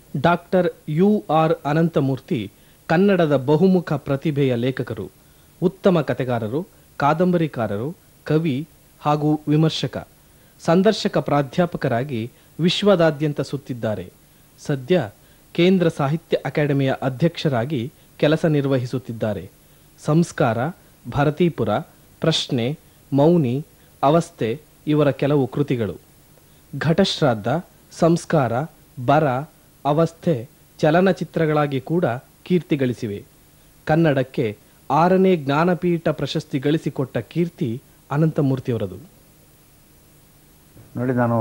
Doctor you are Ananthamurthy ಕನ್ನಡದ ಬಹುಮುಖ ಪ್ರತಿಭೆಯ ಲೇಖಕರು ಉತ್ತಮ ಕತೆಗಾರರು ಕಾದಂಬರಿಕಾರರು ಕವಿ ಹಾಗೂ ವಿಮರ್ಶಕ ಸಂದರ್ಶಕ ಪ್ರಾಧ್ಯಾಪಕರಾಗಿ ವಿಶ್ವದಾದ್ಯಂತ ಸುತ್ತಿದ್ದಾರೆ ಸದ್ಯ ಕೇಂದ್ರ ಸಾಹಿತ್ಯ ಅಕಾಡೆಮಿಯ ಅಧ್ಯಕ್ಷರಾಗಿ ಕೆಲಸ ನಿರ್ವಹಿಸುತ್ತಿದ್ದಾರೆ ಸಂಸ್ಕಾರ ಭರತೀಪುರ ಪ್ರಶ್ನೆ ಮೌನಿ ಅವಸ್ಥೆ ಇವರ ಕೆಲವು ಕೃತಿಗಳು ಘಟಶ್ರಾದ್ದ ಸಂಸ್ಕಾರ ಬರ ಅವಸ್ಥೆ ಚಲನಚಿತ್ರಗಳಾಗಿ ಕೂಡ ಕೀರ್ತಿ ಗಳಿಸಿವೆ ಕನ್ನಡಕ್ಕೆ ಆರನೇ ಜ್ಞಾನಪೀಠ ಪ್ರಶಸ್ತಿ ಗಳಿಸಿಕೊಟ್ಟ ಕೀರ್ತಿ ಅನಂತಮೂರ್ತಿಯವರದು ನೋಡಿ ನಾನು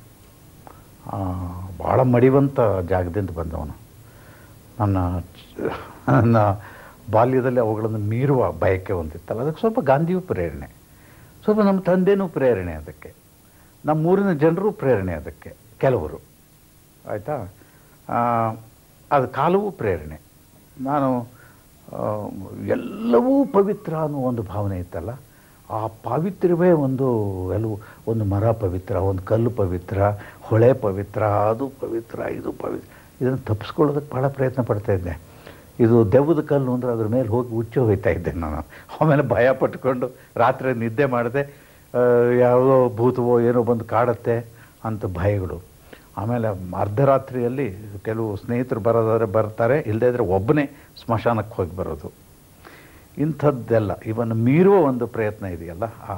ಆ, ಭಾಳ ಮಡಿವಂತ ಜಾಗದಿಂದ ಬಂದವನು ನನ್ನ ನನ್ನ ಬಾಲ್ಯದಲ್ಲಿ ಅವುಗಳನ್ನು ಮೀರುವ ಬಯಕೆ ಹೊಂದಿತ್ತಲ್ಲ ಅದಕ್ಕೆ ಸ್ವಲ್ಪ ಗಾಂಧಿಯೂ ಪ್ರೇರಣೆ ಸ್ವಲ್ಪ ನಮ್ಮ ತಂದೆನೂ ಪ್ರೇರಣೆ ಅದಕ್ಕೆ ನಮ್ಮ ಊರಿನ ಜನರು ಪ್ರೇರಣೆ ಅದಕ್ಕೆ ಕೆಲವರು ಆಯಿತಾ ಅದು ಕಾಲವೂ ಪ್ರೇರಣೆ ನಾನು ಆ, ಎಲ್ಲವೂ ಪವಿತ್ರ ಅನ್ನೋ ಒಂದು ಭಾವನೆ ಇತ್ತಲ್ಲ ಆ ಪಾವಿತ್ರ್ಯವೇ ಒಂದು ಎಲ್ಲವೂ ಒಂದು ಮರ ಪವಿತ್ರ ಒಂದು ಕಲ್ಲು ಪವಿತ್ರ ಹೊಳೆ ಪವಿತ್ರ ಅದು ಪವಿತ್ರ ಇದು ಪವಿತ್ರ ಇದನ್ನು ತಪ್ಪಿಸ್ಕೊಳ್ಳೋದಕ್ಕೆ ಭಾಳ ಪ್ರಯತ್ನ ಪಡ್ತಾ ಇದ್ದೆ ಇದು ದೆವ್ವದ ಕಲ್ಲು ಅಂದರೆ ಅದ್ರ ಮೇಲೆ ಹೋಗಿ ಉಚ್ಚಿ ಹೋಗ್ತಾ ಇದ್ದೆ ನಾನು ಆಮೇಲೆ ಭಯ ಪಟ್ಕೊಂಡು ರಾತ್ರಿ ನಿದ್ದೆ ಮಾಡಿದೆ ಯಾವುದೋ ಭೂತವೋ ಏನೋ ಬಂದು ಕಾಡುತ್ತೆ ಅಂತ ಭಯಗಳು ಆಮೇಲೆ ಅರ್ಧರಾತ್ರಿಯಲ್ಲಿ ಕೆಲವು ಸ್ನೇಹಿತರು ಬರೋದಾದ್ರೆ ಬರ್ತಾರೆ ಇಲ್ಲದೇ ಇದ್ರೆ ಒಬ್ಬನೇ ಸ್ಮಶಾನಕ್ಕೆ ಹೋಗಿ ಬರೋದು ಇಂಥದ್ದೆಲ್ಲ ಇವನ್ನು ಮೀರುವ ಒಂದು ಪ್ರಯತ್ನ ಇದೆಯಲ್ಲ ಆ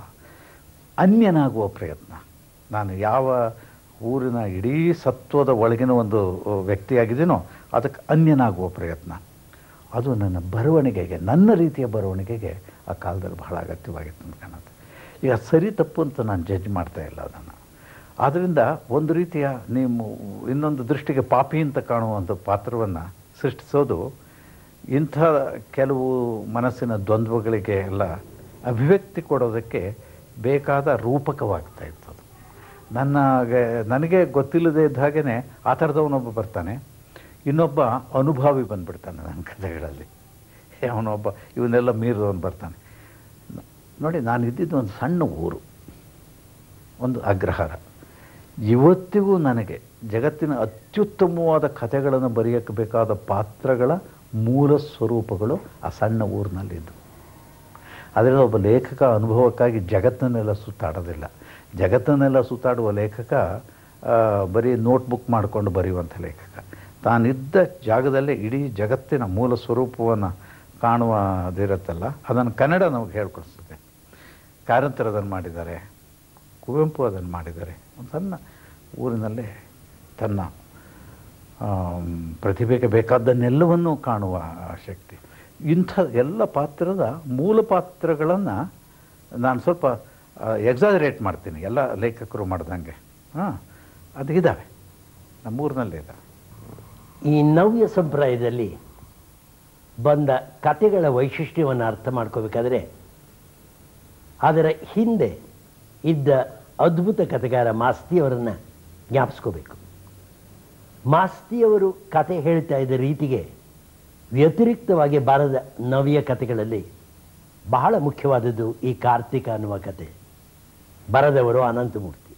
ಅನ್ಯನಾಗುವ ಪ್ರಯತ್ನ ನಾನು ಯಾವ ಊರಿನ ಇಡೀ ಸತ್ವದ ಒಳಗಿನ ಒಂದು ವ್ಯಕ್ತಿಯಾಗಿದ್ದೀನೋ ಅದಕ್ಕೆ ಅನ್ಯನಾಗುವ ಪ್ರಯತ್ನ ಅದು ನನ್ನ ಬರವಣಿಗೆಗೆ ನನ್ನ ರೀತಿಯ ಬರವಣಿಗೆಗೆ ಆ ಕಾಲದಲ್ಲಿ ಬಹಳ ಅಗತ್ಯವಾಗಿತ್ತು ಅಂತ ಕಾಣುತ್ತೆ ಈಗ ಸರಿ ತಪ್ಪು ಅಂತ ನಾನು ಜಡ್ಜ್ ಮಾಡ್ತಾ ಇಲ್ಲ ಅದನ್ನು ಆದ್ದರಿಂದ ಒಂದು ರೀತಿಯ ನೀವು ಇನ್ನೊಂದು ದೃಷ್ಟಿಗೆ ಪಾಪಿ ಅಂತ ಕಾಣುವಂಥ ಪಾತ್ರವನ್ನು ಸೃಷ್ಟಿಸೋದು ಇಂಥ ಕೆಲವು ಮನಸ್ಸಿನ ದ್ವಂದ್ವಗಳಿಗೆ ಎಲ್ಲ ಅಭಿವ್ಯಕ್ತಿ ಕೊಡೋದಕ್ಕೆ ಬೇಕಾದ ರೂಪಕವಾಗ್ತಾ ಇತ್ತು ಅದು ನನಗೆ ನನಗೆ ಗೊತ್ತಿಲ್ಲದೆ ಇದ್ದ ಹಾಗೇ ಆ ಥರದವನೊಬ್ಬ ಬರ್ತಾನೆ ಇನ್ನೊಬ್ಬ ಅನುಭವಿ ಬಂದ್ಬಿಡ್ತಾನೆ ನನ್ನ ಕಥೆಗಳಲ್ಲಿ ಅವನೊಬ್ಬ ಇವನ್ನೆಲ್ಲ ಮೀರಿದವನು ಬರ್ತಾನೆ ನೋಡಿ ನಾನು ಇದ್ದಿದ್ದು ಒಂದು ಸಣ್ಣ ಊರು ಒಂದು ಅಗ್ರಹಾರ ಇವತ್ತಿಗೂ ನನಗೆ ಜಗತ್ತಿನ ಅತ್ಯುತ್ತಮವಾದ ಕಥೆಗಳನ್ನು ಬರೆಯೋಕ್ಕೆ ಬೇಕಾದ ಪಾತ್ರಗಳ ಮೂಲ ಸ್ವರೂಪಗಳು ಆ ಸಣ್ಣ ಊರಿನಲ್ಲಿದ್ದು ಅದರಿಂದ ಒಬ್ಬ ಲೇಖಕ ಅನುಭವಕ್ಕಾಗಿ ಜಗತ್ತನ್ನೆಲ್ಲ ಸುತ್ತಾಡೋದಿಲ್ಲ ಜಗತ್ತನ್ನೆಲ್ಲ ಸುತ್ತಾಡುವ ಲೇಖಕ ಆ, ಬರೀ ನೋಟ್ಬುಕ್ ಮಾಡಿಕೊಂಡು ಬರೆಯುವಂಥ ಲೇಖಕ ತಾನಿದ್ದ ಜಾಗದಲ್ಲೇ ಇಡೀ ಜಗತ್ತಿನ ಮೂಲ ಸ್ವರೂಪವನ್ನು ಕಾಣುವುದಿರುತ್ತಲ್ಲ ಅದನ್ನು ಕನ್ನಡ ನಮಗೆ ಹೇಳ್ಕೊಡ್ತದೆ ಕಾರಂತರ ಅದನ್ನು ಮಾಡಿದ್ದಾರೆ ಕುವೆಂಪು ಅದನ್ನು ಮಾಡಿದ್ದಾರೆ ಒಂದು ಸಣ್ಣ ಊರಿನಲ್ಲೇ ತನ್ನ ಆಮ್, ಪ್ರತಿಭೆಗೆ ಬೇಕಾದ್ದನ್ನೆಲ್ಲವನ್ನೂ ಕಾಣುವ ಶಕ್ತಿ ಇಂಥ ಎಲ್ಲ ಪಾತ್ರದ ಮೂಲ ಪಾತ್ರಗಳನ್ನು ನಾನು ಸ್ವಲ್ಪ ಎಕ್ಸಾಜರೇಟ್ ಮಾಡ್ತೀನಿ ಎಲ್ಲ ಲೇಖಕರು ಮಾಡ್ದಂಗೆ ಹಾಂ ಅದು ಇದ್ದಾವೆ ನಮ್ಮೂರಿನಲ್ಲೇ ಇದ್ದಾವೆ ಈ ನವ್ಯ ಸಂಪ್ರಾಯದಲ್ಲಿ ಬಂದ ಕತೆಗಳ ವೈಶಿಷ್ಟ್ಯವನ್ನು ಅರ್ಥ ಮಾಡ್ಕೋಬೇಕಾದ್ರೆ ಅದರ ಹಿಂದೆ ಇದ್ದ ಅದ್ಭುತ ಕತೆಗಾರ ಮಾಸ್ತಿಯವರನ್ನು ಜ್ಞಾಪಿಸ್ಕೋಬೇಕು ಮಾಸ್ತಿಯವರು ಕತೆ ಹೇಳ್ತಾ ಇದ್ದ ರೀತಿಗೆ ವ್ಯತಿರಿಕ್ತವಾಗಿ ಬಾರದ ನವ್ಯ ಕತೆಗಳಲ್ಲಿ ಬಹಳ ಮುಖ್ಯವಾದದ್ದು ಈ ಕಾರ್ತಿಕ ಅನ್ನುವ ಕತೆ ಬರದವರು ಅನಂತಮೂರ್ತಿ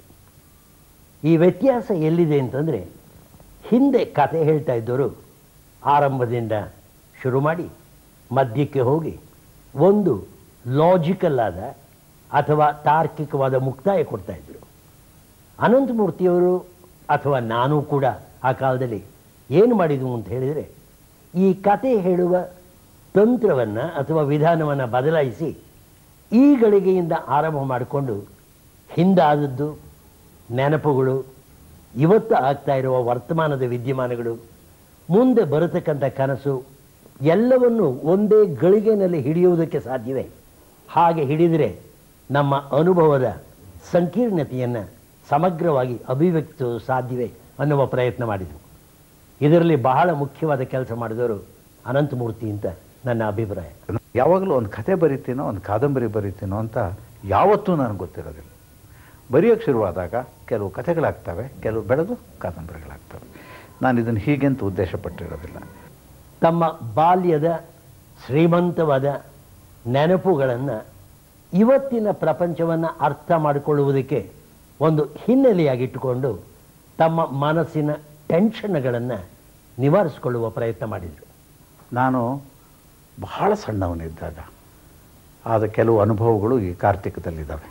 ಈ ವ್ಯತ್ಯಾಸ ಎಲ್ಲಿದೆ ಅಂತಂದರೆ ಹಿಂದೆ ಕತೆ ಹೇಳ್ತಾ ಇದ್ದವರು ಆರಂಭದಿಂದ ಶುರು ಮಾಡಿ ಮಧ್ಯಕ್ಕೆ ಹೋಗಿ ಒಂದು ಲಾಜಿಕಲ್ ಆದ ಅಥವಾ ತಾರ್ಕಿಕವಾದ ಮುಕ್ತಾಯ ಕೊಡ್ತಾ ಇದ್ರು ಅನಂತಮೂರ್ತಿಯವರು ಅಥವಾ ನಾನು ಕೂಡ ಆ ಕಾಲದಲ್ಲಿ ಏನು ಮಾಡಿದ್ವು ಅಂತ ಹೇಳಿದರೆ ಈ ಕತೆ ಹೇಳುವ ತಂತ್ರವನ್ನು ಅಥವಾ ವಿಧಾನವನ್ನು ಬದಲಾಯಿಸಿ ಈ ಗಳಿಗೆಯಿಂದ ಆರಂಭ ಮಾಡಿಕೊಂಡು ಹಿಂದಾದದ್ದು ನೆನಪುಗಳು ಇವತ್ತು ಆಗ್ತಾ ಇರುವ ವರ್ತಮಾನದ ವಿದ್ಯಮಾನಗಳು ಮುಂದೆ ಬರತಕ್ಕಂಥ ಕನಸು ಎಲ್ಲವನ್ನು ಒಂದೇ ಗಳಿಗೆನಲ್ಲಿ ಹಿಡಿಯುವುದಕ್ಕೆ ಸಾಧ್ಯವೇ ಹಾಗೆ ಹಿಡಿದರೆ ನಮ್ಮ ಅನುಭವದ ಸಂಕೀರ್ಣತೆಯನ್ನು ಸಮಗ್ರವಾಗಿ ಅಭಿವ್ಯಕ್ತಿಸಲು ಸಾಧ್ಯವೇ ಅನ್ನುವ ಪ್ರಯತ್ನ ಮಾಡಿದರು ಇದರಲ್ಲಿ ಬಹಳ ಮುಖ್ಯವಾದ ಕೆಲಸ ಮಾಡಿದವರು ಅನಂತಮೂರ್ತಿ ಅಂತ ನನ್ನ ಅಭಿಪ್ರಾಯ ಯಾವಾಗಲೂ ಒಂದು ಕತೆ ಬರಿತೀನೋ ಒಂದು ಕಾದಂಬರಿ ಬರಿತೀನೋ ಅಂತ ಯಾವತ್ತೂ ನನಗೆ ಗೊತ್ತಿರೋದಿಲ್ಲ ಬರೆಯೋಕ್ಕೆ ಶುರುವಾದಾಗ ಕೆಲವು ಕಥೆಗಳಾಗ್ತವೆ ಕೆಲವು ಬೆಳೆದು ಕಾದಂಬರಿಗಳಾಗ್ತವೆ ನಾನು ಇದನ್ನು ಹೀಗೆಂತ ಉದ್ದೇಶಪಟ್ಟಿರೋದಿಲ್ಲ ತಮ್ಮ ಬಾಲ್ಯದ ಶ್ರೀಮಂತವಾದ ನೆನಪುಗಳನ್ನು ಇವತ್ತಿನ ಪ್ರಪಂಚವನ್ನು ಅರ್ಥ ಮಾಡಿಕೊಳ್ಳುವುದಕ್ಕೆ ಒಂದು ಹಿನ್ನೆಲೆಯಾಗಿಟ್ಟುಕೊಂಡು ತಮ್ಮ ಮನಸ್ಸಿನ ಟೆನ್ಷನ್ಗಳನ್ನು ನಿವಾರಿಸಿಕೊಳ್ಳುವ ಪ್ರಯತ್ನ ಮಾಡಿದರು ನಾನು ಬಹಳ ಸಣ್ಣವನಿದ್ದಾಗ ಆದ ಕೆಲವು ಅನುಭವಗಳು ಈ ಕಾರ್ತಿಕದಲ್ಲಿದ್ದಾವೆ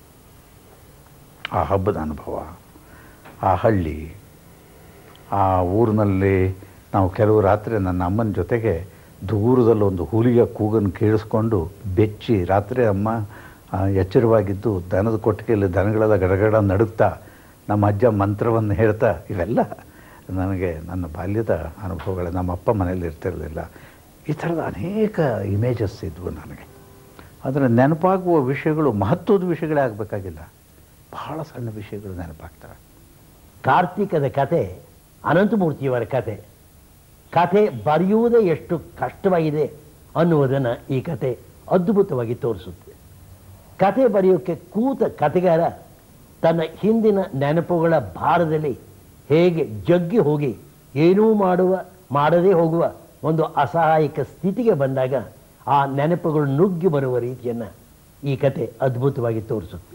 ಆ ಹಬ್ಬದ ಅನುಭವ ಆ ಹಳ್ಳಿ ಆ ಊರಿನಲ್ಲಿ ನಾವು ಕೆಲವು ರಾತ್ರಿ ನನ್ನ ಅಮ್ಮನ ಜೊತೆಗೆ ದೂರದಲ್ಲಿ ಒಂದು ಹುಲಿಯ ಕೂಗನ್ನು ಕೇಳಿಸ್ಕೊಂಡು ಬೆಚ್ಚಿ ರಾತ್ರಿ ಅಮ್ಮ ಆ, ಎಚ್ಚರವಾಗಿದ್ದು ದನದ ಕೊಟ್ಟಿಗೆಯಲ್ಲಿ ದನಗಳೆಲ್ಲ ಗಡಗಡ ನಡುಗ್ತಾ ನಮ್ಮ ಅಜ್ಜ ಮಂತ್ರವನ್ನು ಹೇಳ್ತಾ ಇವೆಲ್ಲ ನನಗೆ ನನ್ನ ಬಾಲ್ಯದ ಅನುಭವಗಳು ನಮ್ಮ ಅಪ್ಪ ಮನೇಲಿ ಇರ್ತಿರಲಿಲ್ಲ ಈ ಥರದ ಅನೇಕ ಇಮೇಜಸ್ ಇದ್ವು ನನಗೆ ಆದರೆ ನೆನಪಾಗುವ ವಿಷಯಗಳು ಮಹತ್ವದ ವಿಷಯಗಳೇ ಆಗಬೇಕಾಗಿಲ್ಲ ಬಹಳ ಸಣ್ಣ ವಿಷಯಗಳು ನೆನಪಾಗ್ತವೆ ಕಾರ್ತಿಕದ ಕತೆ ಅನಂತಮೂರ್ತಿಯವರ ಕತೆ ಕತೆ ಬರೆಯುವುದೇ ಎಷ್ಟು ಕಷ್ಟವಾಗಿದೆ ಅನ್ನುವುದನ್ನು ಈ ಕತೆ ಅದ್ಭುತವಾಗಿ ತೋರಿಸುತ್ತೆ ಕತೆ ಬರೆಯೋಕ್ಕೆ ಕೂತ ಕತೆಗಾರ ತನ್ನ ಹಿಂದಿನ ನೆನಪುಗಳ ಭಾರದಲ್ಲಿ ಹೇಗೆ ಜಗ್ಗಿ ಹೋಗಿ ಏನೂ ಮಾಡುವ ಮಾಡದೇ ಹೋಗುವ ಒಂದು ಅಸಹಾಯಕ ಸ್ಥಿತಿಗೆ ಬಂದಾಗ ಆ ನೆನಪುಗಳು ನುಗ್ಗಿ ಬರುವ ರೀತಿಯನ್ನು ಈ ಕತೆ ಅದ್ಭುತವಾಗಿ ತೋರಿಸುತ್ತೆ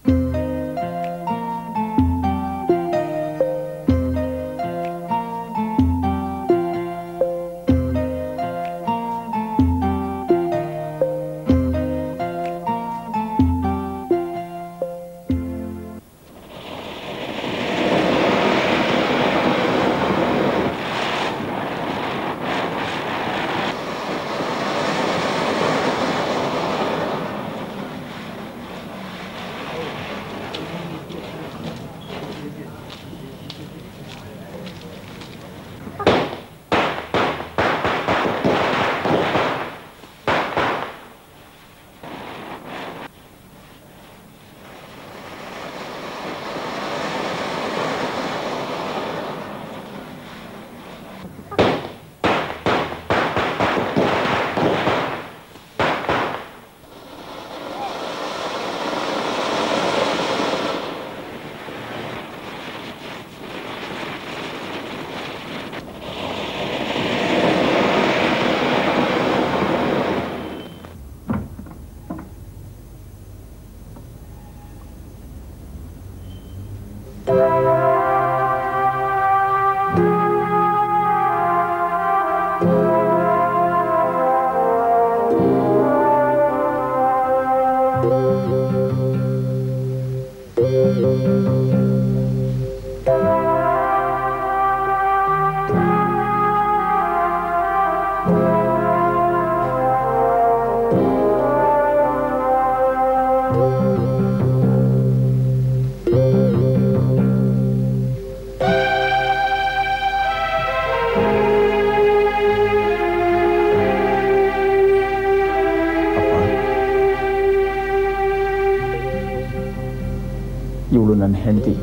ಇವಳು ನನ್ನ ಹೆಂಡತಿ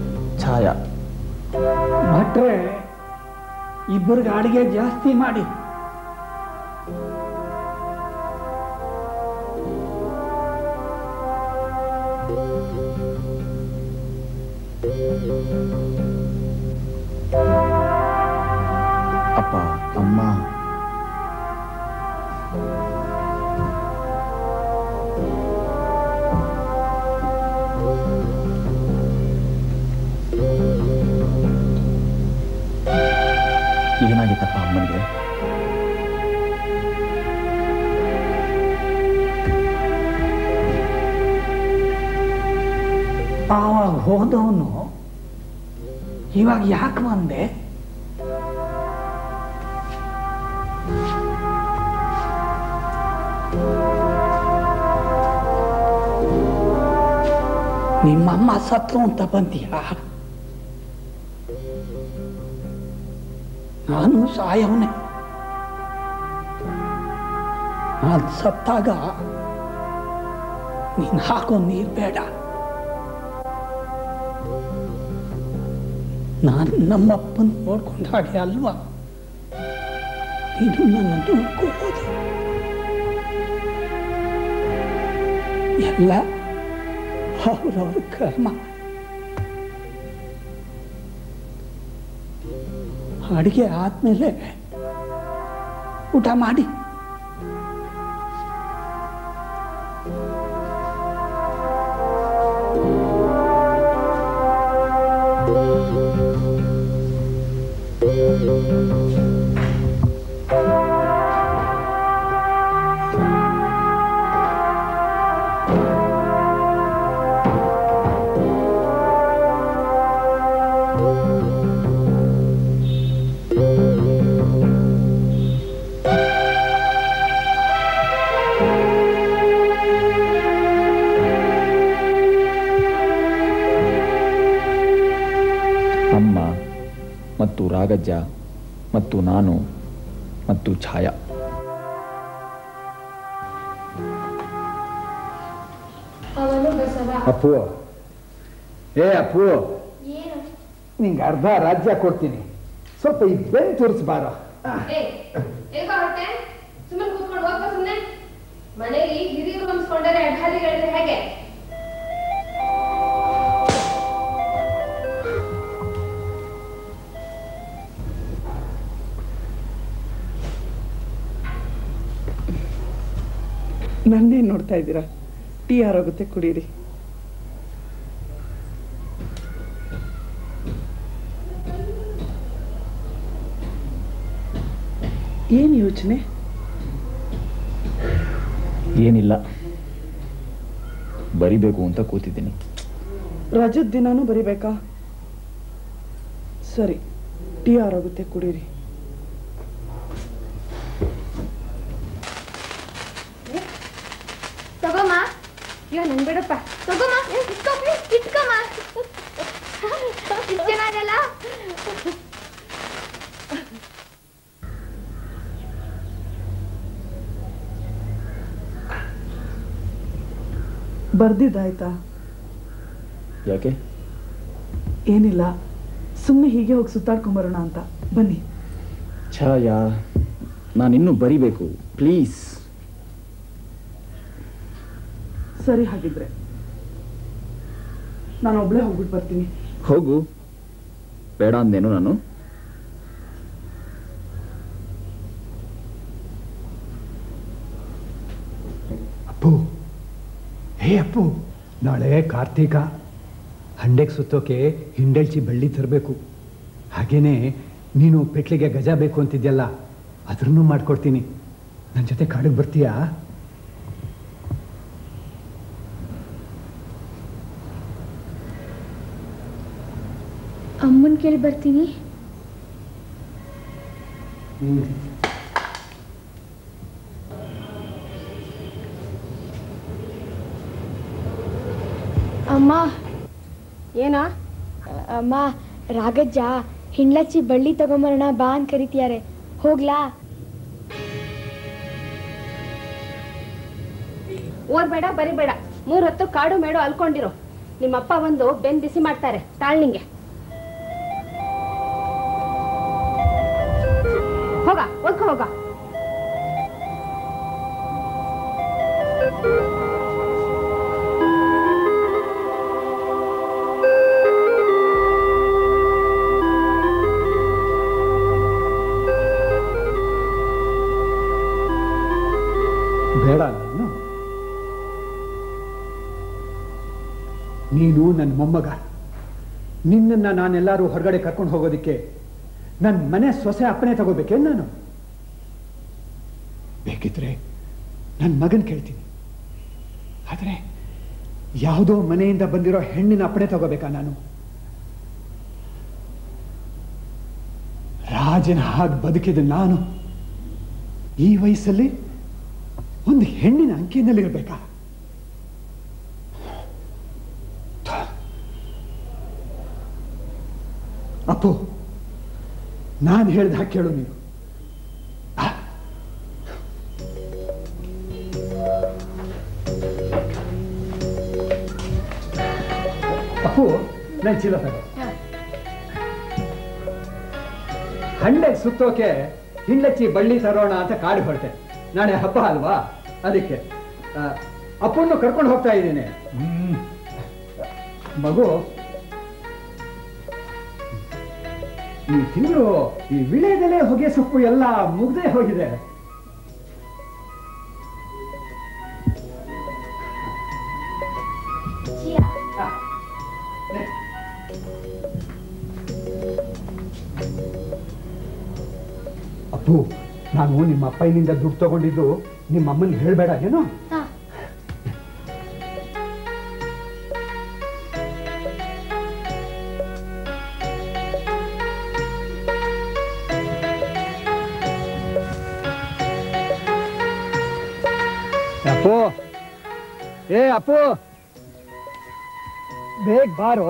ಛಾಯಾ ಭಟ್ರೆ ಇಬ್ಬರಿಗೆ ಅಡಿಗೆ ಜಾಸ್ತಿ ಮಾಡಿ ಅಪ್ಪ ಅಮ್ಮ ಏನಾಗಿತ್ತಪ್ಪ ಅಮ್ಮನಿಗೆ ಆವಾಗ ಹೋದವನು ಇವಾಗ ಯಾಕೆ ಬಂದೆ ನಿಮ್ಮಮ್ಮ ಸತ್ರು ಅಂತ ಬಂತೀಯ ನಾನು ಸಾಯವನೆ ನಾನು ಸತ್ತಾಗ ನೀನು ಹಾಕೋ ನೀರು ಬೇಡ ನಾನು ನಮ್ಮಪ್ಪನ ನೋಡ್ಕೊಂಡ ಹಾಗೆ ಅಲ್ವಾ ನೀನು ನನ್ನ ನೋಡ್ಕೋಬೋದು ಎಲ್ಲ ಅವ್ರವ್ರ ಕರ್ಮ ಅಡಿಗೆ ಆದ್ಮೇಲೆ ಊಟ ಮಾಡಿ ಅಮ್ಮ ಮತ್ತು ರಾಗಜ್ಜ ಮತ್ತು ನಾನು ಮತ್ತು ಛಾಯಾ ಅವನು ಬಸವ ಅಪ್ಪು ಏ ಅಪ್ಪು ಏನು ನಿಂಗೆ ಅರ್ಧ ರಾಜ್ಯ ಕೊಡ್ತೀನಿ ಸ್ವಲ್ಪ ಈ ಬೆನ್ ತೋರಿಸ್ಬಾರ ಏ ಎಲ್ಗ ಹೊರಟೆ ಸುಮ್ಮನೆ ಕೂತ್ಕೊಂಡು ಹೋಗ್ಬಾ ಸುಮ್ಮನೆ ಮನೇಲಿ ಹಿರಿಯರು ಅನ್ಸ್ಕೊಂಡರೆ ಅಡ್ಡಾಲಿ ಹೇಳಿದ್ರೆ ಹೇಗೆ ನನ್ನೇ ನೋಡ್ತಾ ಇದ್ದೀರಾ ಟೀ ಆರೋಗುತ್ತೆ ಕುಡೀರಿ ಏನು ಯೋಚನೆ ಏನಿಲ್ಲ ಬರಿಬೇಕು ಅಂತ ಕೂತಿದ್ದೀನಿ ರಜದ ದಿನಾನೂ ಬರಿಬೇಕಾ ಸರಿ ಟೀ ಆರೋಗುತ್ತೆ ಕುಡೀರಿ ತಗೋಮ್ಮ ಅಯ್ಯೋ ನನ್ ಬಿಡಪ್ಪ ತಗೋಮ್ಮ ಏ, ಇಟ್ಕೋ please, ಇಟ್ಕೊಮ್ಮ ಇಷ್ಟ್ ಚೆನ್ನಾಗಲ್ಲ ಬರ್ದಿದ್ದಾಯ್ತಾ ಯಾಕೆ ಏನಿಲ್ಲ ಸುಮ್ಮನೆ ಹೀಗೆ ಹೋಗಿ ಸುತ್ತಾಡ್ಕೊಂಬರೋಣ ಅಂತ ಬನ್ನಿ ಛಾಯಾ ನಾನಿನ್ನೂ ಬರಿಬೇಕು ಪ್ಲೀಸ್ ಸರಿ ಹಾಗಿದ್ರೆ ನಾನು ಒಬ್ಳೇ ಹೋಗ್ಬಿಟ್ಟು ಬರ್ತೀನಿ ಹೋಗು ಬೇಡ ಅಂದೇನು ನಾನು ಅಪ್ಪು ಹೇ ಅಪ್ಪು ನಾಳೆ ಕಾರ್ತೀಕ ಹಂಡೆಗೆ ಸುತ್ತೋಕೆ ಹಿಂಡೆಳ್ಚಿ ಬಳ್ಳಿ ತರಬೇಕು ಹಾಗೇನೆ ನೀನು ಪೆಟ್ಲಿಗೆ ಗಜ ಬೇಕು ಅಂತಿದ್ಯಲ್ಲ ಅದನ್ನು ಮಾಡ್ಕೊಡ್ತೀನಿ ನನ್ನ ಜೊತೆ ಕಾಡಿಗೆ ಬರ್ತೀಯಾ ಅಮ್ಮನ್ ಕೇಳಿ ಬರ್ತೀನಿ ಅಮ್ಮ ಏನೋ ಅಮ್ಮ ರಾಗಜ್ಜ ಹಿಂಡ್ಲಚ್ಚಿ ಬಳ್ಳಿ ತಗೊಂಬರೋಣ ಬಾ ಅಂತ ಕರಿತಿದ್ದಾರೆ ಹೋಗ್ಲಾ ಓದ್ಬೇಡ ಬರಿಬೇಡ ಮೂರ್ ಹೊತ್ತು ಕಾಡು ಮೇಡು ಅಲ್ಕೊಂಡಿರು ನಿಮ್ಮಪ್ಪ ಬಂದು ಬೆನ್ ಬಿಸಿ ಮಾಡ್ತಾರೆ ತಾಳ್ನಿಂಗೆ ಹೋಗ ಓದ್ಕೊ ಹೋಗ ಬೇಡ ನಾನು ನೀನು ನನ್ನ ಮೊಮ್ಮಗ ನಿನ್ನನ್ನು ನಾನೆಲ್ಲರೂ ಹೊರಗಡೆ ಕರ್ಕೊಂಡು ಹೋಗೋದಕ್ಕೆ ನನ್ನ ಮನೆ ಸೊಸೆ ಅಪ್ಪನೆ ತಗೋಬೇಕೇನು ನಾನು ಬೇಕಿದ್ರೆ ನನ್ನ ಮಗನ್ ಕೇಳ್ತೀನಿ ಆದರೆ ಯಾವುದೋ ಮನೆಯಿಂದ ಬಂದಿರೋ ಹೆಣ್ಣಿನ ಅಪ್ಪಣೆ ತಗೋಬೇಕಾ ನಾನು ರಾಜನ ಹಾಗೆ ಬದುಕಿದ ನಾನು ಈ ವಯಸ್ಸಲ್ಲಿ ಒಂದು ಹೆಣ್ಣಿನ ಅಂಕಿನಲ್ಲಿ ಇರಬೇಕಾ ಅಪ್ಪು ನಾನು ಹೇಳ್ದ ಹಾಗೆ ಕೇಳು ನೀನು ಆ? ಅಪ್ಪು ನನ್ನ ಚೀಲ ತಗೋ ಹಂಡೆಗೆ ಸುತ್ತೋಕೆ ಹಿಂಡಚ್ಚಿ ಬಳ್ಳಿ ತರೋಣ ಅಂತ ಕಾಡು ಹೊರಟೆ ನಾಳೆ ಹಬ್ಬ ಅಲ್ವಾ ಅದಕ್ಕೆ ಆ, ಅಪ್ಪನ್ನು ಕರ್ಕೊಂಡು ಹೋಗ್ತಾ ಇದ್ದೀನಿ ಮಗು ಈ ತಿಂಗಳು ಈ ವಿಳೆದೆಲೆ ಹೊಗೆ ಸೊಪ್ಪು ಎಲ್ಲ ಮುಗ್ದೇ ಹೋಗಿದೆ ಅಪ್ಪು ನಾನು ನಿಮ್ಮ ಅಪ್ಪಯ್ಯನಿಂದ ದುಡ್ಡು ತಗೊಂಡಿದ್ದು ನಿಮ್ಮ ಅಮ್ಮನಿಗೆ ಹೇಳಬೇಡ ಏನೋ ಹಾ ಅಪ್ಪು ಏ ಅಪ್ಪು ಬೇಗ ಬಾರೋ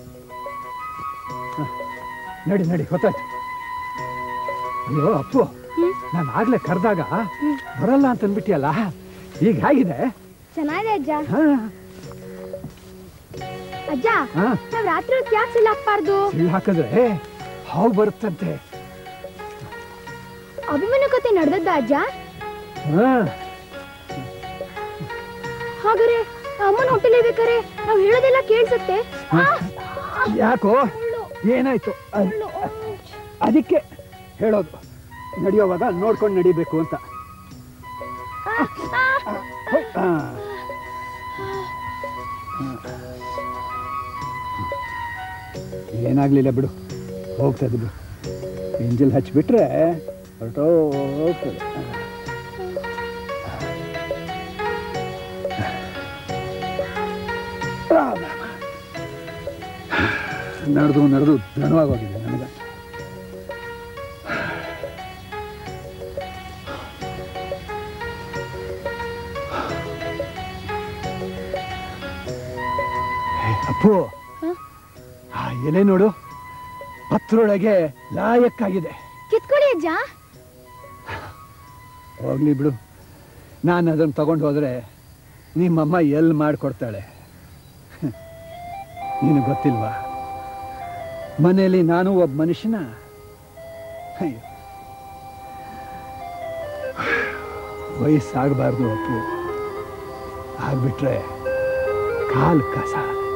ಹ, ನಡಿ ನಡಿ ಗೊತ್ತಾಯ್ತು ಅಯ್ಯೋ ಅಪ್ಪು ನಾನು ಆಗ್ಲೇ ಕರೆದಾಗ ಬರಲ್ಲ ಅಂತ ಅಂದ್ಬಿಟ್ಟಿಯಲ್ಲ ಈಗ ಹೇಗಿದೆ ಚೆನ್ನಾಗಿದೆ ಅಜ್ಜ ಹಾ ಅಜ್ಜ ಹಾ ನಾವ್ ರಾತ್ರಿ ಹೊತ್ತು ಯಾಕೆ ಸಿಲ್ ಹಾಕ್ಬಾರ್ದು ಸಿಳ್ಳು ಹಾಕಿದ್ರೆ ಹಾವು ಬರುತ್ತಂತೆ ಅಭಿಮನ್ಯು ಕತೆ ನಡೆದದ್ದ ಅಜ್ಜ ಹಾ ಹಾಗಾದ್ರೆ ಅಮ್ಮನ ಹೋಟೆಲ್ ಬೇಕಾರೆ ನಾವ್ ಹೇಳೋದೆಲ್ಲ ಕೇಳಿಸುತ್ತೆ ಯಾಕೋ ಏನಾಯ್ತು ಅದ್- ಅದಕ್ಕೆ ಹೇಳೋದು ನಡೆಯೋವಾಗ ನೋಡ್ಕೊಂಡು ನಡಿಬೇಕು ಅಂತ ಹೋಯ್, ಆ. ಏನಾಗ್ಲಿಲ್ಲ ಬಿಡು ಹೋಗ್ತದೆ ಬಿಡು ಎಂಜಲ್ ಹಚ್ಬಿಟ್ರೆ ಹೊರಟೋ ಹೋಗ್ತದೆ ನಡೆದು ನಡೆದು ದಣವಾಗೋಗಿದೆ ನನಗೆ ಹೇ, ಅಪ್ಪು ಆ ಎಲೆ ನೋಡು ಪತ್ರೊಳಗೆ ಲಾಯಕ್ಕಾಗಿದೆ ಕಿತ್ಕೊಳ್ಳಿ ಅಜ್ಜ ಹೋಗ್ಲಿ ಬಿಡು ನಾನು ಅದನ್ನು ತಗೊಂಡು ಹೋದ್ರೆ ನಿಮ್ಮಮ್ಮ ಎಲ್ಲಿ ಮಾಡಿಕೊಡ್ತಾಳೆ ನೀನು ಗೊತ್ತಿಲ್ವಾ ಮನೆಯಲ್ಲಿ ನಾನು ಒಬ್ಬ ಮನುಷ್ಯನ ಅಯ್ಯೋ ವಯಸ್ಸಾಗಬಾರ್ದು ಅಪ್ಪು ಆಗ್ಬಿಟ್ರೆ ಕಾಲು ಕಸ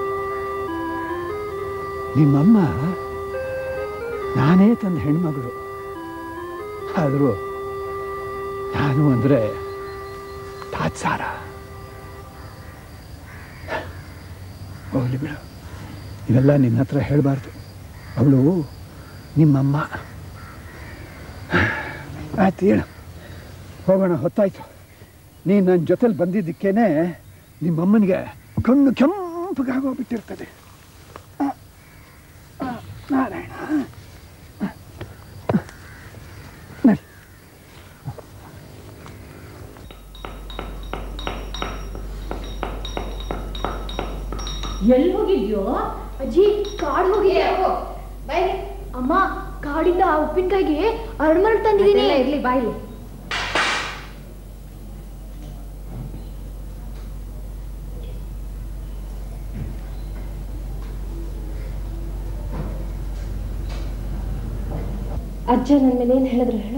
ನಿಮ್ಮಮ್ಮ ನಾನೇ ತಂದ ಹೆಣ್ಮಗಳು ಆದರೂ ನಾನು ಅಂದರೆ ತಾತ್ಸಾರ ಹೋಗ್ಲಿ ಬಿಡು ಇವೆಲ್ಲ ನಿನ್ನ ಹತ್ರ ಹೇಳಬಾರ್ದು ಅವಳು ನಿಮ್ಮಮ್ಮ ಆಯ್ತು ಹೇಳು ಹೋಗೋಣ ಹೊತ್ತಾಯ್ತು ನೀನು ನನ್ನ ಜೊತೆಲಿ ಬಂದಿದ್ದಕ್ಕೇನೆ ನಿಮ್ಮಮ್ಮನಿಗೆ ಕಣ್ಣು ಕೆಂಪಗಾಗೋಗ್ಬಿಟ್ಟಿರ್ತದೆ ಆ, ಆ, ನಾರಾಯಣ ನಡಿ ಎಲ್ಲಿ ಹೋಗಿದ್ಯೋ ಅಜ್ಜಿ ಕಾಡ್ ಹೋಗಿದೆ ಬಾಯ್ ಅಮ್ಮ ಕಾಡಿಂದ ಆ ಉಪ್ಪಿನಕಾಯಿಗೆ ಅರಮರಳು ತಂದಿದ್ದೀನಿ ಇರ್ಲಿ ಬಾಯ್ಲಿ ಅಜ್ಜ ನನ್ನ ಮೇಲೆ ಏನು ಹೇಳಿದ್ರು ಹೇಳು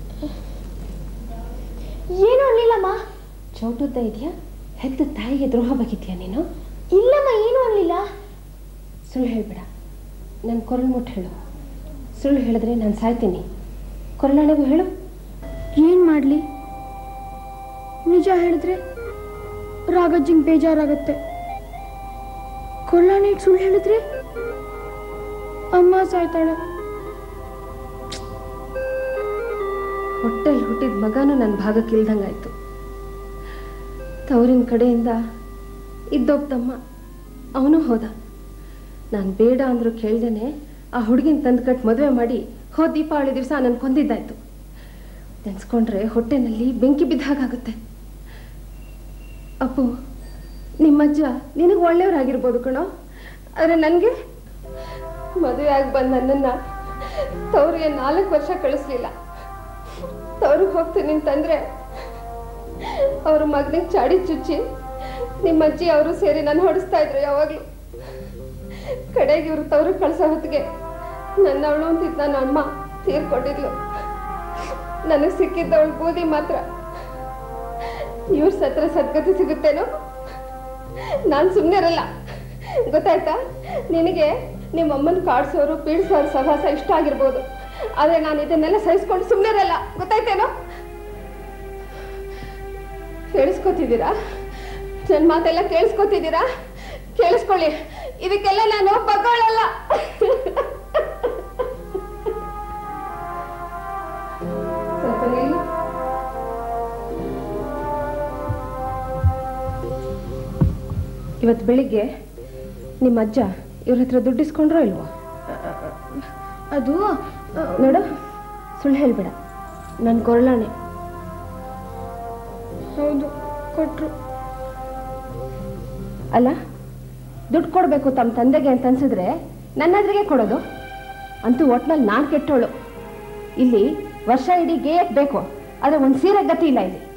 ಏನು ಅನ್ಲಿಲ್ಲಮ್ಮ ಚೌಟುದ್ದ ಇದೆಯಾ ಹೆತ್ತ ತಾಯಿಗೆ ದ್ರೋಹ ಬಗಿದ್ಯಾ ನೀನು ಇಲ್ಲಮ್ಮ ಏನು ಅನ್ಲಿಲ್ಲ ಸುಳ್ಳು ಹೇಳ್ಬೇಡ ನನ್ನ ಕೊರಳು ಮುಟ್ಟು ಹೇಳು ಸುಳ್ಳು ಹೇಳಿದ್ರೆ ನಾನು ಸಾಯ್ತೀನಿ ಕೊರಳಾಣೆಗೂ ಹೇಳು ಏನ್ ಮಾಡ್ಲಿ ನಿಜ ಹೇಳಿದ್ರೆ ರಾಗಜ್ಜಿಂಗ್ ಬೇಜಾರಾಗತ್ತೆ ಕೊಳ್ಳಾಣಿಗೆ ಸುಳ್ಳು ಹೇಳಿದ್ರೆ ಅಮ್ಮ ಸಾಯ್ತಾಳೆ ಹೊಟ್ಟೆಲ್ ಹುಟ್ಟಿದ ಮಗನೂ ನನ್ನ ಭಾಗಕ್ಕೆ ಇಲ್ದಂಗಾಯ್ತು ತವರಿನ ಕಡೆಯಿಂದ ಇದ್ದೊಬ್ಬ ತಮ್ಮ ಅವನು ಹೋದ ನಾನು ಬೇಡ ಅಂದ್ರು ಕೇಳ್ದೇನೆ ಆ ಹುಡುಗಿನ ತಂದು ಕಟ್ ಮದುವೆ ಮಾಡಿ ಹೋದ ದೀಪಾವಳಿ ದಿವಸ ನನ್ನ ಕೊಂದಿದ್ದಾಯ್ತು ನೆನ್ಸ್ಕೊಂಡ್ರೆ ಹೊಟ್ಟೆನಲ್ಲಿ ಬೆಂಕಿ ಬಿದ್ದ ಹಾಗಾಗುತ್ತೆ ಅಪ್ಪು ನಿಮ್ಮಜ್ಜ ನಿನಗೆ ಒಳ್ಳೆಯವರಾಗಿರ್ಬೋದು ಕಣೋ ಆದರೆ ನನಗೆ ಮದುವೆ ಆಗಿ ಬಂದ ನನ್ನನ್ನು ತವರಿಗೆ ನಾಲ್ಕು ವರ್ಷ ಕಳಿಸ್ಲಿಲ್ಲ ತವ್ರಿಗೆ ಹೋಗ್ತೀನಿ ಅಂತಂದ್ರೆ ಅವ್ರ ಮಗನಿಗೆ ಚಾಡಿ ಚುಚ್ಚಿ ನಿಮ್ಮ ಅಜ್ಜಿ ಅವರು ಸೇರಿ ನಾನು ಹೊಡಿಸ್ತಾ ಇದ್ರು ಯಾವಾಗ್ಲೂ ಕಡೆಗೆ ಇವ್ರು ತವ್ರಿಗೆ ಕಳ್ಸೋ ಹೊತ್ತಿಗೆ ನನ್ನ ಅವಳು ಅಂತಿದ್ದ ನನ್ನ ಅಮ್ಮ ತೀರ್ಕೊಂಡಿದ್ಲು ನನಗೆ ಸಿಕ್ಕಿದ್ದವಳು ಬೂದಿ ಮಾತ್ರ ಇವ್ರ ಸತ್ರ ಸದ್ಗತಿ ಸಿಗುತ್ತೇನೋ ನಾನು ಸುಮ್ಮನೆ ಇರಲ್ಲ ಗೊತ್ತಾಯ್ತಾ ನಿನಗೆ ನಿಮ್ಮ ಅಮ್ಮನ ಕಾಡ್ಸೋರು ಪೀಡಿಸೋರು ಸಹವಾಸ ಇಷ್ಟ ಆಗಿರ್ಬೋದು ಆದ್ರೆ ನಾನು ಇದನ್ನೆಲ್ಲ ಸಹಿಸ್ಕೊಂಡು ಸುಮ್ಮನೆ ಇರಲ್ಲ ಗೊತ್ತಾಯ್ತೇನೋ ಕೇಳಿಸ್ಕೊತಿದ್ದೀರಾ ನನ್ನ ಮಾತೆಲ್ಲ ಕೇಳಿಸ್ಕೊತಿದ್ದೀರಾ ಕೇಳಿಸ್ಕೊಳ್ಳಿ ಇದಕ್ಕೆಲ್ಲ ನಾನು ಬಗ್ಗೋಳಲ್ಲ ಇವತ್ತು ಬೆಳಿಗ್ಗೆ ನಿಮ್ಮ ಅಜ್ಜ ಇವ್ರ ಹತ್ರ ದುಡ್ಡು ಇಸ್ಕೊಂಡ್ರೋ ಇಲ್ವೋ ಅದು ನೋಡು ಸುಳ್ಳು ಹೇಳ್ಬೇಡ ನನ್ನ ಕೊರಳಾಣೆ ಹೌದು ಕೊಟ್ರು ಅಲ್ಲ ದುಡ್ಡು ಕೊಡಬೇಕು ತಮ್ಮ ತಂದೆಗೆ ಅಂತ ಅನ್ಸಿದ್ರೆ ನನ್ನ ಎದುರಿಗೆ ಕೊಡೋದು ಅಂತೂ ಒಟ್ನಲ್ಲಿ ನಾನು ಕೆಟ್ಟೋಳು ಇಲ್ಲಿ ವರ್ಷ ಇಡೀ ಗೇಯಕ್ ಬೇಕು ಆದ್ರೆ ಒಂದು ಸೀರೆ ಗತಿ ಇಲ್ಲ ಇಲ್ಲಿ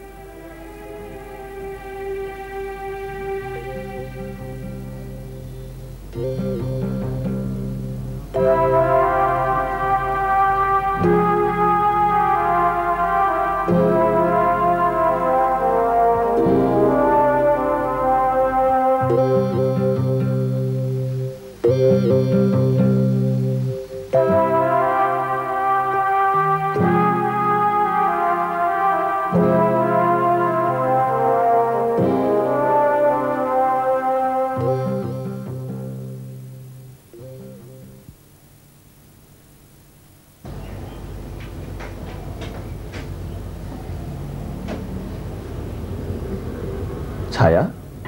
ಛಾಯಾ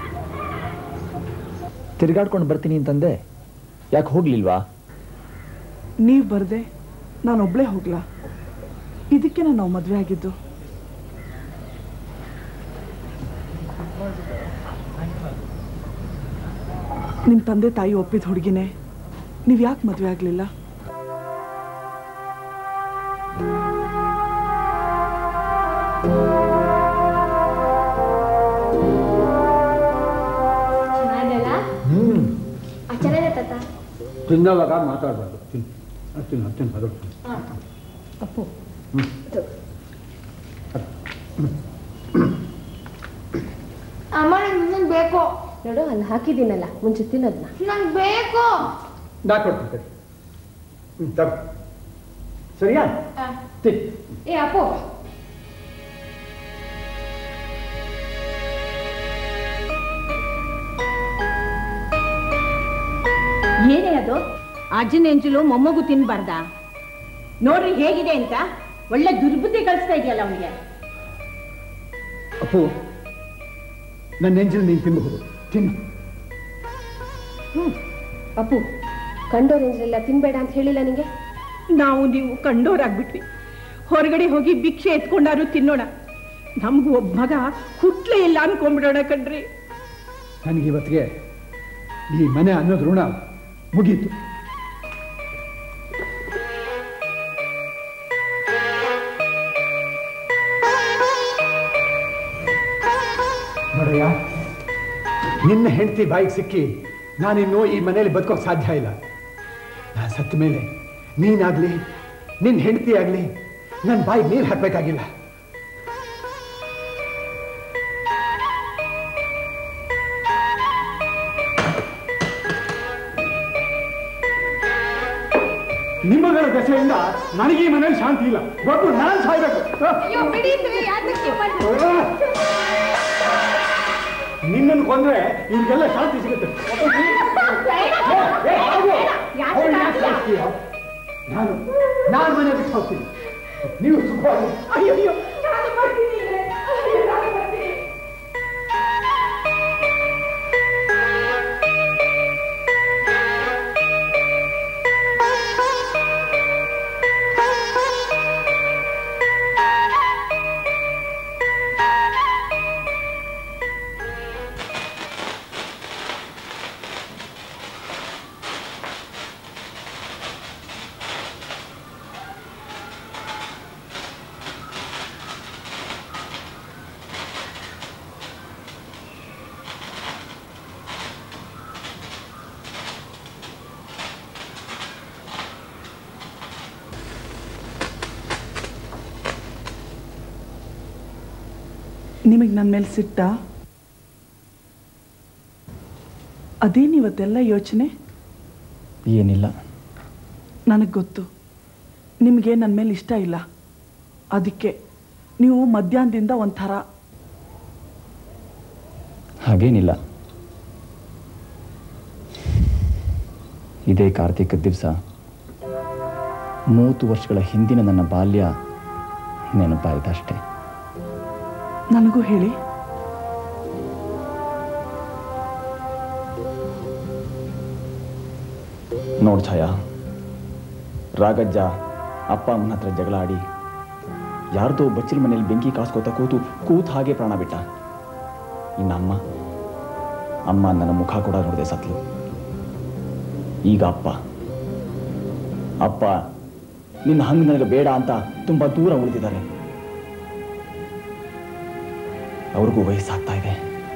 ತಿರ್ಗಾಡ್ಕೊಂಡು ಬರ್ತೀನಿ ಅಂತಂದೆ ಯಾಕೆ ಹೋಗ್ಲಿಲ್ವಾ ನೀವು ಬರದೆ ನಾನು ಒಬ್ಳೇ ಹೋಗ್ಲಾ ಇದಕ್ಕೆ ನಾವು ಮದುವೆ ಆಗಿದ್ದು ನಿಮ್ಮ ತಂದೆ ತಾಯಿ ಒಪ್ಪಿದ ಹುಡುಗಿನೇ ನೀವು ಯಾಕೆ ಮದುವೆ ಆಗಲಿಲ್ಲ ಚೆನ್ನಾಗಲ್ಲ ಹ್ಮ್ ಚೆನ್ನಾಗಿದೆ ತಾತ ತಿನ್ನೋವಾಗ ಮಾತಾಡಬಾರ್ದು ತಿನ್ನು ಅದು ತಿನ್ನು ಅದು ತಿನ್ನು ಅದು ಅಪ್ಪು ಅಮ್ಮ ನಂಗೆ ಬೇಕು ನೋಡು ಅಲ್ಲಿ ಹಾಕಿದ್ದೀನಲ್ಲ ಮುಂಚೆ ತಿನ್ನೋದನ್ನ ನಂಗೆ ಬೇಕು ನಾ ಕೊಡ್ತೀನಿ ಹ್ಞೂ ತಗೋ ಸರಿಯಾ ತಿನ್ ಏ ಅಪ್ಪು ಏನೇ ಅದು ಅಜ್ಜನ ಎಂಜಲು ಮೊಮ್ಮಗು ತಿನ್ಬಾರ್ದ ನೋಡ್ರಿ ಹೇಗಿದೆ ಅಂತ ಒಳ್ಳೆ ದುರ್ಬುದ್ಧಿ ಕಳಿಸ್ತಾ ಇದೆಯಲ್ಲ ಅವನಿಗೆ ಅಪ್ಪು ನನ್ನ ನೆಂಜಲ್ ನೀನು ತಿನ್ನಬಹುದು ತಿನ್ನು ಹ್ಮ್ ಅಪ್ಪು ಕಂಡೋರೆಂಜ್ರೆಲ್ಲ ತಿನ್ಬೇಡ ಅಂತ ಹೇಳಿಲ್ಲ ನಿಂಗೆ ನಾವು ನೀವು ಕಂಡೋರಾಗ್ಬಿಟ್ವಿ ಹೊರಗಡೆ ಹೋಗಿ ಭಿಕ್ಷೆ ಎತ್ಕೊಂಡಾರು ತಿನ್ನೋಣ ನಮಗೂ ಒಬ್ಬ ಮಗ ಹುಟ್ಲೇ ಇಲ್ಲ ಅನ್ಕೊಂಡ್ಬಿಡೋಣ ಕಣ್ರಿ ನನಗೆ ಇವತ್ತಿಗೆ ಈ ಮನೆ ಅನ್ನೋದು ಋಣ ಮುಗೀತು ನೋಡಯ್ಯ ನಿನ್ನ ಹೆಂಡತಿ ಬಾಯಿಗೆ ಸಿಕ್ಕಿ ನಾನಿನ್ನು ಈ ಮನೆಯಲ್ಲಿ ಬದುಕೋಕೆ ಸಾಧ್ಯ ಇಲ್ಲ ನಾನು ಸತ್ತ ಮೇಲೆ ನೀನಾಗ್ಲಿ ನಿನ್ನ ಹೆಂಡತಿ ಆಗಲಿ ನನ್ನ ಬಾಯಿಗೆ ನೀರು ಹಾಕಬೇಕಾಗಿಲ್ಲ ನಿಮ್ಮಗಳ ದಶೆಯಿಂದ ನನಗೆ ಈ ಮನೇಲಿ ಶಾಂತಿ ಇಲ್ಲ ಒಟ್ಟು ನಾನು ಸಾಯ್ಬೇಕು ನಿನ್ನನ್ನು ಕೊಂದ್ರೆ ಇವ್ರಿಗೆಲ್ಲ ಶಾಂತಿ ಸಿಗುತ್ತೆ ಏ, ಹೋಗು. ಅವ್ರು ಯಾಕೆ ಸಾಯ್ತೀಯ? ನಾನು ನಾನು ಮನೆ ಬಿಟ್ಟು ಹೋಗ್ತೀನಿ ನೀವು ಸುಖವಾಗಿ ಅಯ್ಯೋ ನಿಮಗೆ ನನ್ನ ಮೇಲೆ ಸಿಟ್ಟ ಅದೇನು ಇವತ್ತೆಲ್ಲ ಯೋಚನೆ ಏನಿಲ್ಲ ನನಗೆ ಗೊತ್ತು ನಿಮಗೆ ನನ್ನ ಮೇಲೆ ಇಷ್ಟ ಇಲ್ಲ ಅದಕ್ಕೆ ನೀವು ಮಧ್ಯಾಹ್ನದಿಂದ ಒಂಥರ ಹಾಗೇನಿಲ್ಲ ಇದೇ ಕಾರ್ತಿಕದ ದಿವಸ ಮೂವತ್ತು ವರ್ಷಗಳ ಹಿಂದಿನ ನನ್ನ ಬಾಲ್ಯ ನೆನಪಾಯ್ತಷ್ಟೇ ನನಗೂ ಹೇಳಿ ನೋಡ್ ಛಾಯಾ ರಾಗಜ್ಜ ಅಪ್ಪ ಅಮ್ಮನ ಹತ್ರ ಜಗಳ ಆಡಿ ಯಾರ್ದೋ ಬಚ್ಚಿನ ಮನೇಲಿ ಬೆಂಕಿ ಕಾಸ್ಕೋತ ಕೂತು ಕೂತ್ ಹಾಗೆ ಪ್ರಾಣ ಬಿಟ್ಟ ಇನ್ನು ಅಮ್ಮ ಅಮ್ಮ ನನ್ನ ಮುಖ ಕೂಡ ನೋಡಿದೆ ಸತ್ಲು ಈಗ ಅಪ್ಪ ಅಪ್ಪ ನಿನ್ನ ಹಂಗೆ ನನಗೆ ಬೇಡ ಅಂತ ತುಂಬಾ ದೂರ ಉಳಿದಿದ್ದಾರೆ ಅವ್ರಿಗೂ ವಯಸ್ಸಾಗ್ತಾ ಇದೆ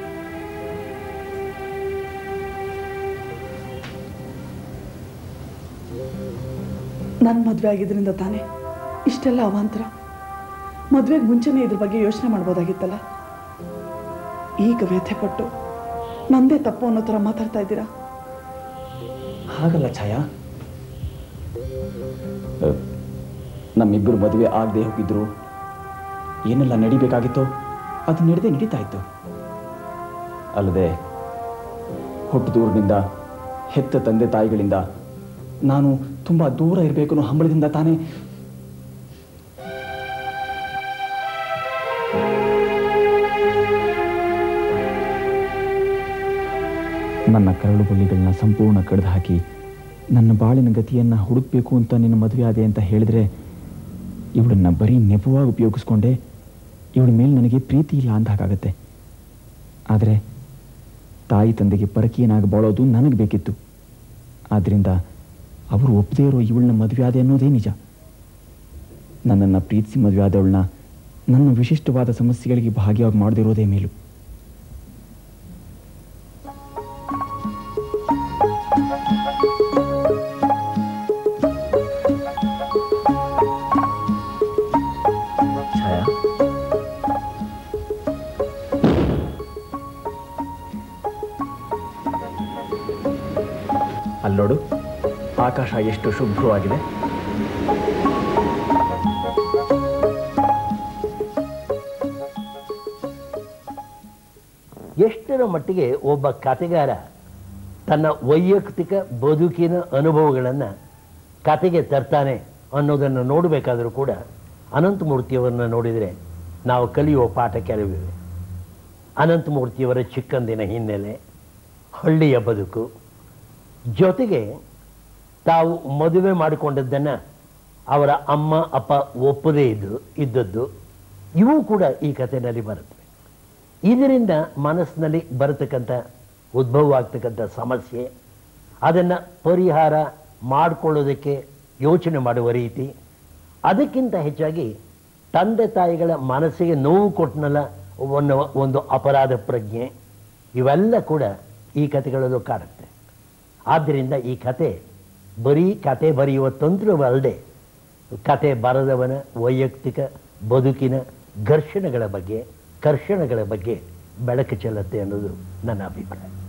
ನನ್ನ ಮದುವೆ ಆಗಿದ್ರಿಂದ ತಾನೇ ಇಷ್ಟೆಲ್ಲ ಅವಾಂತರ ಮದುವೆಗೆ ಮುಂಚೆನೇ ಇದ್ರ ಬಗ್ಗೆ ಯೋಚನೆ ಮಾಡ್ಬೋದಾಗಿತ್ತಲ್ಲ ಈಗ ವ್ಯಥೆ ಪಟ್ಟು ನಂದೇ ತಪ್ಪು ಅನ್ನೋ ಥರ ಮಾತಾಡ್ತಾ ಇದ್ದೀರಾ ಹಾಗಲ್ಲ ಛಾಯಾ ಅ, ನಮ್ಮಿಬ್ಬರು ಮದುವೆ ಆಗದೆ ಹೋಗಿದ್ರು ಏನೆಲ್ಲ ನಡಿಬೇಕಾಗಿತ್ತೋ ಅದು ನಡೆದೇ ನಡೀತಾ ಇತ್ತು ಅಲ್ಲದೆ ಹುಟ್ಟು ದೂರದಿಂದ ಹೆತ್ತ ತಂದೆ ತಾಯಿಗಳಿಂದ ನಾನು ತುಂಬಾ ದೂರ ಇರಬೇಕು ಅನ್ನೋ ಹಂಬಲದಿಂದ ತಾನೇ ನನ್ನ ಕರಳು ಬಳ್ಳಿಗಳನ್ನ ಸಂಪೂರ್ಣ ಕಡ್ದು ಹಾಕಿ ನನ್ನ ಬಾಳಿನ ಗತಿಯನ್ನು ಹುಡುಕ್ಬೇಕು ಅಂತ ನಿನ್ನ ಮದುವೆ ಆದೆ ಅಂತ ಹೇಳಿದ್ರೆ ಇವಳನ್ನ ಬರೀ ನೆಪವಾಗಿ ಉಪಯೋಗಿಸ್ಕೊಂಡೆ ಇವಳ ಮೇಲೆ ನನಗೆ ಪ್ರೀತಿ ಇಲ್ಲ ಅಂತ ಹಾಗಾಗತ್ತೆ ಆದರೆ ತಾಯಿ ತಂದೆಗೆ ಪರಕೀಯನಾಗಿ ಬಾಳೋದು ನನಗೆ ಬೇಕಿತ್ತು ಆದ್ದರಿಂದ ಅವರು ಒಪ್ಪದೇ ಇರೋ ಇವಳನ್ನ ಮದುವೆ ಆದೆ ಅನ್ನೋದೇ ನಿಜ ನನ್ನನ್ನು ಪ್ರೀತಿಸಿ ಮದುವೆ ಆದವಳನ್ನ ನನ್ನ ವಿಶಿಷ್ಟವಾದ ಸಮಸ್ಯೆಗಳಿಗೆ ಭಾಗಿಯಾಗಿ ಮಾಡದಿರೋದೇ ಮೇಲು ಛಾಯಾ ಅಲ್ಲೋಡು ಆಕಾಶ ಎಷ್ಟು ಶುಭ್ರವಾಗಿದೆ ಎಷ್ಟರ ಮಟ್ಟಿಗೆ ಒಬ್ಬ ಕತೆಗಾರ ತನ್ನ ವೈಯಕ್ತಿಕ ಬದುಕಿನ ಅನುಭವಗಳನ್ನು ಕತೆಗೆ ತರ್ತಾನೆ ಅನ್ನೋದನ್ನು ನೋಡಬೇಕಾದರೂ ಕೂಡ ಅನಂತಮೂರ್ತಿಯವರನ್ನ ನೋಡಿದರೆ ನಾವು ಕಲಿಯುವ ಪಾಠ ಕೆಲವಿವೆ ಅನಂತಮೂರ್ತಿಯವರ ಚಿಕ್ಕಂದಿನ ಹಿನ್ನೆಲೆ ಹಳ್ಳಿಯ ಬದುಕು ಜೊತೆಗೆ ತಾವು ಮದುವೆ ಮಾಡಿಕೊಂಡದ್ದನ್ನು ಅವರ ಅಮ್ಮ ಅಪ್ಪ ಒಪ್ಪದೇ ಇದ್ದು ಇದ್ದದ್ದು ಇವು ಕೂಡ ಈ ಕಥೆಯಲ್ಲಿ ಬರುತ್ತವೆ ಇದರಿಂದ ಮನಸ್ಸಿನಲ್ಲಿ ಬರತಕ್ಕಂಥ ಉದ್ಭವ ಆಗ್ತಕ್ಕಂಥ ಸಮಸ್ಯೆ ಅದನ್ನು ಪರಿಹಾರ ಮಾಡಿಕೊಳ್ಳೋದಕ್ಕೆ ಯೋಚನೆ ಮಾಡುವ ರೀತಿ ಅದಕ್ಕಿಂತ ಹೆಚ್ಚಾಗಿ ತಂದೆ ತಾಯಿಗಳ ಮನಸ್ಸಿಗೆ ನೋವು ಕೊಟ್ಟನಲ್ಲ ಒಂದು ಒಂದು ಅಪರಾಧ ಪ್ರಜ್ಞೆ ಇವೆಲ್ಲ ಕೂಡ ಈ ಕಥೆಗಳಲ್ಲೂ ಕಾಡುತ್ತೆ ಆದ್ದರಿಂದ ಈ ಕತೆ ಬರೀ ಕತೆ ಬರೆಯುವ ತಂತ್ರವಲ್ಲದೆ ಕತೆ ಬರೆದವನ ವೈಯಕ್ತಿಕ ಬದುಕಿನ ಘರ್ಷಣೆಗಳ ಬಗ್ಗೆ ಕರ್ಷಣೆಗಳ ಬಗ್ಗೆ ಬೆಳಕು ಚೆಲ್ಲುತ್ತೆ ಅನ್ನೋದು ನನ್ನ ಅಭಿಪ್ರಾಯ